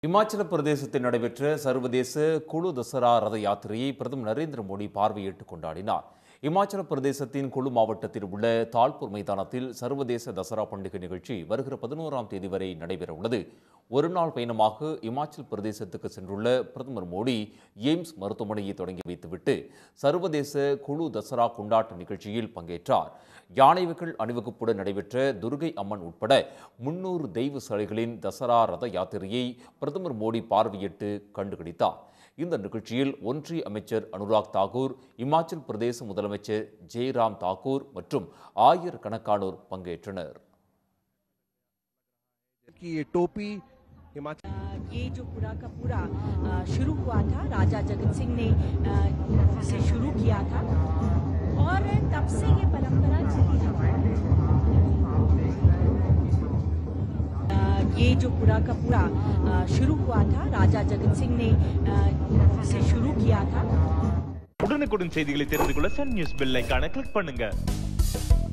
இமாச்சல பிரதேசத்தில் நடைபெற்ற சர்வதேச குழு தசரா ரத யாத்திரையை பிரதமர் நரேந்திர மோடி பார்வையிட்டு கொண்டாடினார் இமாச்சல பிரதேசத்தின் குழு மாவட்டத்தில் உள்ள தால்பூர் மைதானத்தில் சர்வதேச தசரா பண்டிகை நிகழ்ச்சி வருகிற பதினோராம் தேதி வரை நடைபெற உள்ளது ஒரு நாள் பயணமாக இமாச்சல் பிரதேசத்துக்கு சென்றுள்ள பிரதமர் மோடி எய்ம்ஸ் மருத்துவமனையை தொடங்கி வைத்துவிட்டு சர்வதேச குழு தசரா கொண்டாட்ட நிகழ்ச்சியில் பங்கேற்றார் யானைகள் அணிவகுப்புடன் நடைபெற்ற துர்கை அம்மன் உட்பட முன்னூறு தெய்வ சிலைகளின் தசரா ரத யாத்திரையை பிரதமர் மோடி பார்வையிட்டு கண்டுகளித்தார் இந்த நிகழ்ச்சியில் ஒன்றிய அமைச்சர் அனுராக் தாக்கூர் இமாச்சல் பிரதேச முதலமைச்சர் ஜெய்ராம் தாக்கூர் மற்றும் ஆயிரக்கணக்கானோர் பங்கேற்றனர் कि ये टोपी हिमाचल ये जो पूरा का पूरा अ, शुरू हुआ था राजा जगत सिंह ने अ, से शुरू किया था और तब से ये परंपरा चली आ रही है। अ, ये जो पूरा का पूरा अ, शुरू हुआ था राजा जगत सिंह ने अ, से शुरू किया था உடனுக்குடன் செய்திகளை தெரிந்து கொள்ள சன் நியூஸ் பெல் ஐகானை கிளிக் பண்ணுங்க